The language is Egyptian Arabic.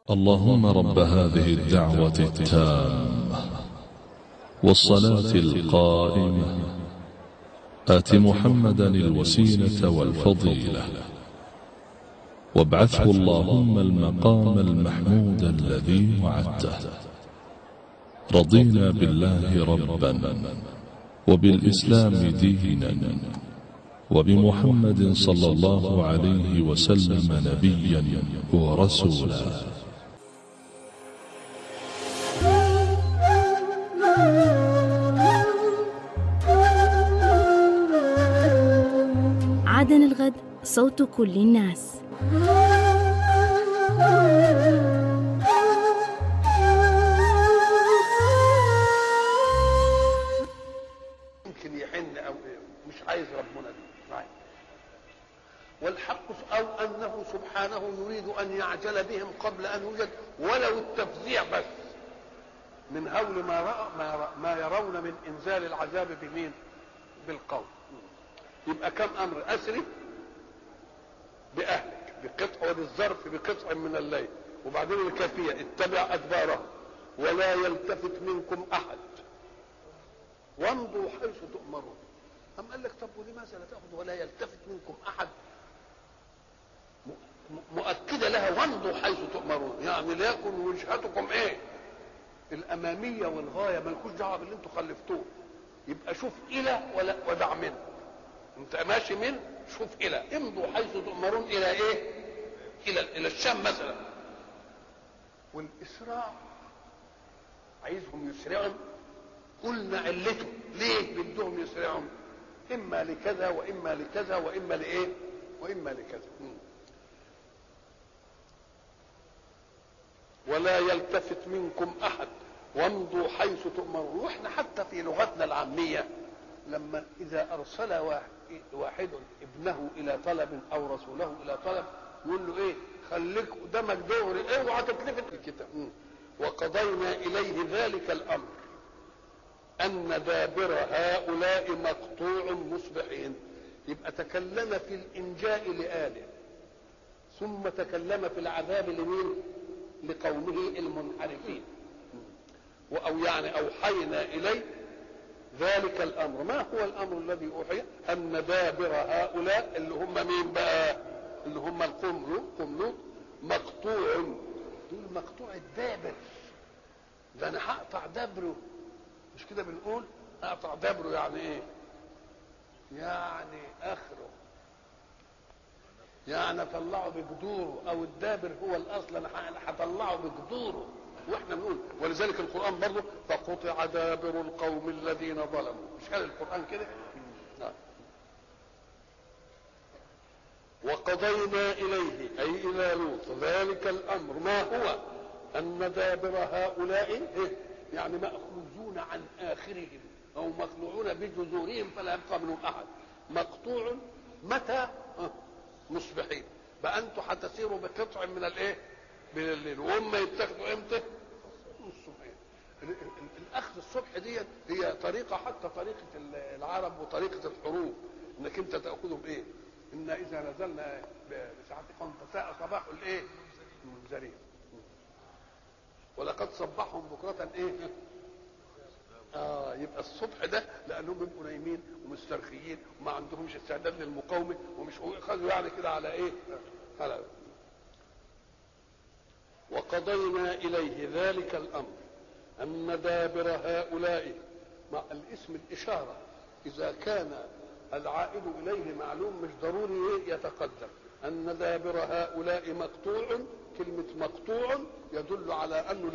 اللهم رب هذه الدعوة التامة والصلاة القائمة آت محمدا الوسيلة والفضيلة وابعثه اللهم المقام المحمود الذي وعدته رضينا بالله ربا وبالإسلام دينا وبمحمد صلى الله عليه وسلم نبيا ورسولا عدن الغد صوت كل الناس يمكن يحن او مش عايز ربنا دي مش عايز والحق او انه سبحانه يريد ان يعجل بهم قبل ان يوجد ولو التفزيع بس من هول ما رأى ما, رأى ما يرون من انزال العذاب بمين؟ بالقول يبقى كم امر اسري باهلك بقطع للظرف بقطع من الليل وبعدين الكافيه اتبع ادبارهم ولا يلتفت منكم احد وامضوا حيث تؤمرون أم قال لك طب ولماذا لا تأخذ ولا يلتفت منكم أحد م- م- مؤكدة لها وامضوا حيث تؤمرون يعني ليكن وجهتكم إيه الأمامية والغاية مالكوش دعوة باللي أنتوا خلفتوه يبقى شوف إلى ولا ودع من أنت ماشي من شوف إلى امضوا حيث تؤمرون إلى إيه إلى إلى الشام مثلا والإسراع عايزهم يسرعوا قلنا علته ليه بدهم يسرعهم اما لكذا واما لكذا واما لايه واما لكذا مم. ولا يلتفت منكم احد وامضوا حيث تؤمرون واحنا حتى في لغتنا العاميه لما اذا ارسل واحد واحد ابنه الى طلب او رسوله الى طلب يقول له ايه خليك قدامك دغري اوعى تتلفت الكتاب مم. وقضينا اليه ذلك الامر أن دابر هؤلاء مقطوع مصبحين يبقى تكلم في الإنجاء لآله ثم تكلم في العذاب لمين؟ لقومه المنحرفين أو يعني أوحينا إليه ذلك الأمر ما هو الأمر الذي أوحي أن دابر هؤلاء اللي هم مين بقى اللي هم القوم لوط قوم لوط مقطوع دول مقطوع الدابر ده أنا هقطع دبره مش كده بنقول اقطع دبره يعني ايه يعني اخره يعني اطلعه بجذوره او الدابر هو الاصل انا هطلعه بجذوره واحنا بنقول ولذلك القران برضه فقطع دابر القوم الذين ظلموا مش قال القران كده نعم. وقضينا اليه اي الى لوط ذلك الامر ما هو ان دابر هؤلاء إيه؟ يعني ماخوذون عن اخرهم او مخلوعون بجذورهم فلا يبقى منهم احد مقطوع متى آه، مصبحين بقى انتم هتسيروا بقطع من الايه من الليل وهم يتاخدوا امتى الصبحين ال- ال- ال- الاخذ الصبح دي هي طريقه حتى طريقه ال- العرب وطريقه الحروب انك انت تاخذه بايه ان اذا نزلنا ب- بساعات قوم فساء صباح الايه المنذرين ولقد صبحهم بكرة ايه؟ اه يبقى الصبح ده لانهم بيبقوا نايمين ومسترخيين وما عندهمش استعداد للمقاومه ومش خذوا يعني كده على ايه؟ على وقضينا اليه ذلك الامر ان دابر هؤلاء مع الاسم الاشاره اذا كان العائد اليه معلوم مش ضروري إيه يتقدم ان دابر هؤلاء مقطوع كلمه مقطوع يدل على انه